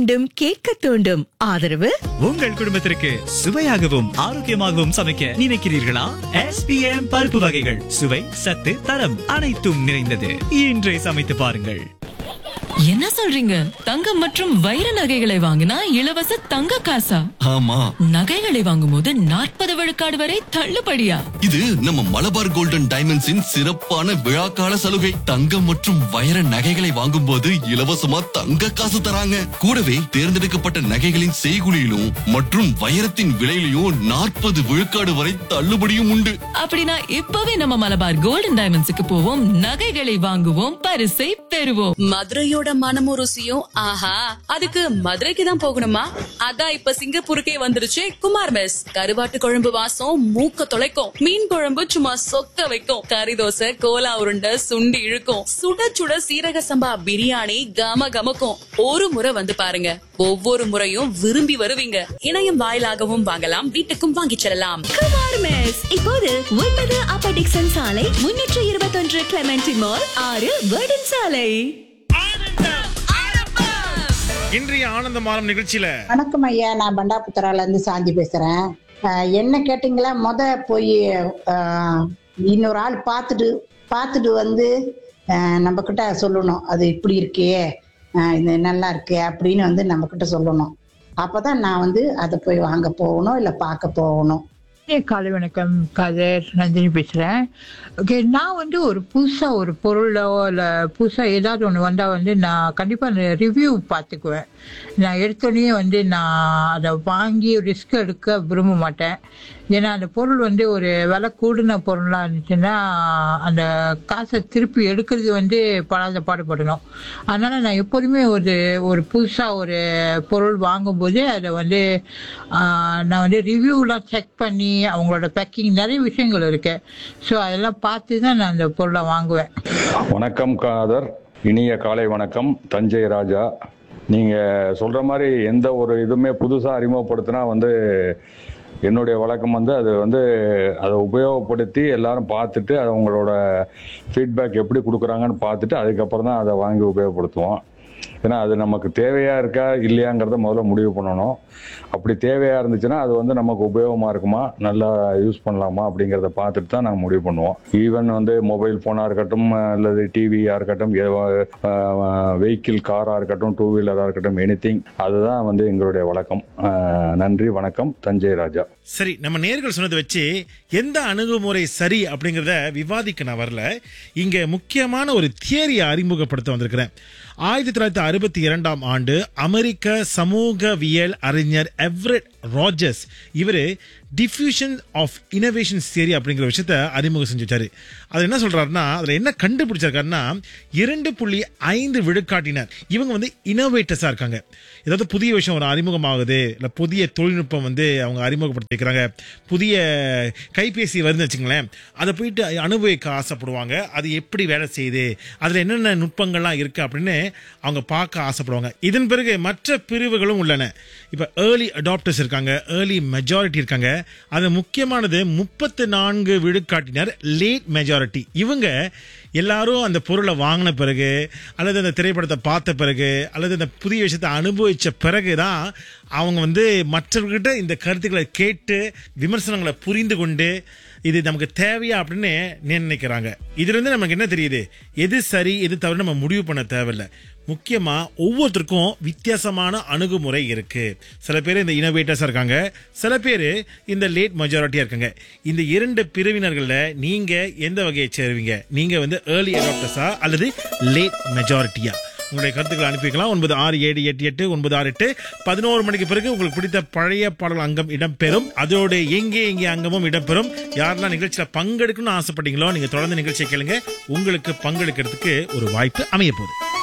மீண்டும் கேட்க தூண்டும் ஆதரவு உங்கள் குடும்பத்திற்கு சுவையாகவும் ஆரோக்கியமாகவும் சமைக்க நினைக்கிறீர்களா எஸ்பிஎம் பருப்பு வகைகள் சுவை சத்து தரம் அனைத்தும் நிறைந்தது இன்றே சமைத்து பாருங்கள் என்ன சொல்றீங்க தங்கம் மற்றும் வைர நகைகளை வாங்கினா இலவச தங்க காசா ஆமா நகைகளை வாங்கும்போது நாற்பது விழுக்காடு வரை தள்ளுபடியா இது நம்ம மலபார் கோல்டன் டைமண்ட்ஸின் சிறப்பான விழாக்கால சலுகை தங்கம் மற்றும் வைர நகைகளை வாங்கும்போது இலவசமா தங்க காசு தராங்க கூடவே தேர்ந்தெடுக்கப்பட்ட நகைகளின் செய்குலியிலும் மற்றும் வைரத்தின் விலையிலும் நாற்பது விழுக்காடு வரை தள்ளுபடியும் உண்டு அப்படின்னா இப்பவே நம்ம மலபார் கோல்டன் டைமண்ட்ஸுக்கு போவோம் நகைகளை வாங்குவோம் பரிசை பெறுவோம் மதுரையோட மனமும் ருசியும் ஆஹா அதுக்கு மதுரைக்கு தான் போகணுமா அதான் இப்ப சிங்கப்பூருக்கே வந்துருச்சு குமார் மெஸ் கருவாட்டு குழம்பு வாசம் மூக்க தொலைக்கும் மீன் குழம்பு சும்மா சொக்க வைக்கும் கறி தோசை கோலா உருண்டை சுண்டி இழுக்கும் சுட சுட சீரக சம்பா பிரியாணி கம கமக்கும் ஒரு முறை வந்து பாருங்க ஒவ்வொரு முறையும் விரும்பி வருவீங்க இணையம் வாயிலாகவும் வாங்கலாம் வீட்டுக்கும் வாங்கிச் செல்லலாம் குமார் மெஸ் இப்போது ஒன்பது அப்ப டிக்சன் சாலை முன்னூற்று இருபத்தொன்று கிளமெண்டி மால் ஆறு வேர்டன் சாலை இன்றைய ஆனந்த மாலம் நிகழ்ச்சியில வணக்கம் ஐயா நான் பண்டாபுத்தரால இருந்து சாந்தி பேசுறேன் அஹ், என்ன கேட்டிங்களா முத போய் அஹ், இன்னொரு ஆள் பார்த்துட்டு பார்த்துட்டு வந்து அஹ், நம்ம கிட்ட சொல்லணும் அது இப்படி இருக்கே அஹ், இது நல்லா இருக்கே அப்படின்னு வந்து நம்ம கிட்ட சொல்லணும் அப்பதான் நான் வந்து அதை போய் வாங்க போகணும் இல்லை பார்க்க போகணும் ஏ காலை வணக்கம் கதர் நந்தினி பேசுகிறேன் ஓகே நான் வந்து ஒரு புதுசாக ஒரு பொருளோ இல்லை புதுசாக ஏதாவது ஒன்று வந்தால் வந்து நான் கண்டிப்பாக அந்த ரிவ்யூ பார்த்துக்குவேன் நான் எடுத்தோடனே வந்து நான் அதை வாங்கி ரிஸ்க் எடுக்க விரும்ப மாட்டேன் ஏன்னா அந்த பொருள் வந்து ஒரு விலை கூடின பொருளாக இருந்துச்சுன்னா அந்த காசை திருப்பி எடுக்கிறது வந்து படாத பாடுபடணும் அதனால் நான் எப்போதுமே ஒரு ஒரு புதுசாக ஒரு பொருள் வாங்கும்போது அதை வந்து ஆஹ், நான் வந்து ரிவ்யூலாம் செக் பண்ணி அவங்களோட பேக்கிங் நிறைய விஷயங்கள் இருக்கு ஸோ அதெல்லாம் பார்த்து தான் நான் அந்த பொருளை வாங்குவேன் வணக்கம் காதர் இனிய காலை வணக்கம் தஞ்சை ராஜா நீங்க சொல்ற மாதிரி எந்த ஒரு இதுவுமே புதுசா அறிமுகப்படுத்தினா வந்து என்னுடைய வழக்கம் வந்து அது வந்து அதை உபயோகப்படுத்தி எல்லாரும் பார்த்துட்டு அது அவங்களோட ஃபீட்பேக் எப்படி கொடுக்குறாங்கன்னு பார்த்துட்டு அதுக்கப்புறம் தான் அதை வாங்கி உபயோகப்படுத்துவோம் ஏன்னா அது நமக்கு தேவையா இருக்கா இல்லையாங்கிறத முதல்ல முடிவு பண்ணணும் அப்படி தேவையா இருந்துச்சுன்னா அது வந்து நமக்கு உபயோகமா இருக்குமா நல்லா யூஸ் பண்ணலாமா அப்படிங்கிறத பார்த்துட்டு தான் நாங்கள் முடிவு பண்ணுவோம் ஈவன் வந்து மொபைல் ஃபோனாக இருக்கட்டும் அல்லது டிவியாக இருக்கட்டும் வெஹிக்கிள் காராக இருக்கட்டும் டூ வீலராக இருக்கட்டும் எனி அதுதான் வந்து எங்களுடைய வழக்கம் அஹ், நன்றி வணக்கம் தஞ்சை ராஜா சரி நம்ம நேர்கள் சொன்னதை வச்சு எந்த அணுகுமுறை சரி அப்படிங்கிறத விவாதிக்க நான் வரல இங்க முக்கியமான ஒரு தியரியை அறிமுகப்படுத்த வந்திருக்கிறேன் ஆயிரத்தி தொள்ளாயிரத்தி அறுபத்தி இரண்டாம் ஆண்டு அமெரிக்க சமூகவியல் அறிஞர் எவ்ரெட் ராஜர்ஸ் இவரு டிஃப்யூஷன் ஆஃப் இனோவேஷன் தியரி அப்படிங்கிற விஷயத்த அறிமுகம் செஞ்சு வச்சாரு அது என்ன சொல்றாருன்னா அதுல என்ன கண்டுபிடிச்சிருக்காருன்னா இரண்டு புள்ளி ஐந்து விழுக்காட்டினர் இவங்க வந்து இனோவேட்டர்ஸா இருக்காங்க ஏதாவது புதிய விஷயம் ஒரு அறிமுகமாகுது இல்ல புதிய தொழில்நுட்பம் வந்து அவங்க அறிமுகப்படுத்திக்கிறாங்க புதிய கைபேசி வருதுன்னு வச்சுங்களேன் அதை போயிட்டு அனுபவிக்க ஆசைப்படுவாங்க அது எப்படி வேலை செய்யுது அதுல என்னென்ன நுட்பங்கள்லாம் இருக்கு அப்படின்னு அவங்க பார்க்க ஆசைப்படுவாங்க இதன் பிறகு மற்ற பிரிவுகளும் உள்ளன இப்ப ஏர்லி அடாப்டர்ஸ் இருக்காங்க ஏர்லி மெஜாரிட்டி இருக்காங்க அது முக்கியமானது முப்பத்து நான்கு விழுக்காட்டினர் லேட் மெஜாரிட்டி இவங்க எல்லாரும் அந்த பொருளை வாங்கின பிறகு அல்லது அந்த திரைப்படத்தை பார்த்த பிறகு அல்லது அந்த புதிய விஷயத்தை அனுபவிச்ச பிறகு தான் அவங்க வந்து மற்றவர்கிட்ட இந்த கருத்துக்களை கேட்டு விமர்சனங்களை புரிந்து கொண்டு இது நமக்கு தேவையா அப்படின்னு நினைக்கிறாங்க இதுல இருந்து நமக்கு என்ன தெரியுது எது சரி எது தவறு நம்ம முடிவு பண்ண தேவையில்லை முக்கியமா ஒவ்வொருத்தருக்கும் வித்தியாசமான அணுகுமுறை இருக்கு சில பேர் இந்த இனோவேட்டர்ஸா இருக்காங்க சில பேர் இந்த லேட் மெஜாரிட்டியா இருக்காங்க இந்த இரண்டு பிரிவினர்கள்ல நீங்க எந்த வகையை சேருவீங்க நீங்க வந்து ஏர்லி அடாப்டர்ஸா அல்லது லேட் மெஜாரிட்டியா உங்களுடைய கருத்துக்களை அனுப்பி வைக்கலாம் ஒன்பது ஆறு ஏழு எட்டு எட்டு ஒன்பது ஆறு எட்டு பதினோரு மணிக்கு பிறகு உங்களுக்கு பிடித்த பழைய பாடல் அங்கம் இடம்பெறும் அதோடு எங்கே எங்கே அங்கமும் இடம்பெறும் யாரெல்லாம் நிகழ்ச்சியில பங்கெடுக்கணும்னு ஆசைப்பட்டீங்களோ நீங்க தொடர்ந்து நிகழ்ச்சியை கேளுங்க உங்களுக்கு பங்கெடுக்கிறதுக்கு ஒரு வாய்ப்பு அமைய போகுது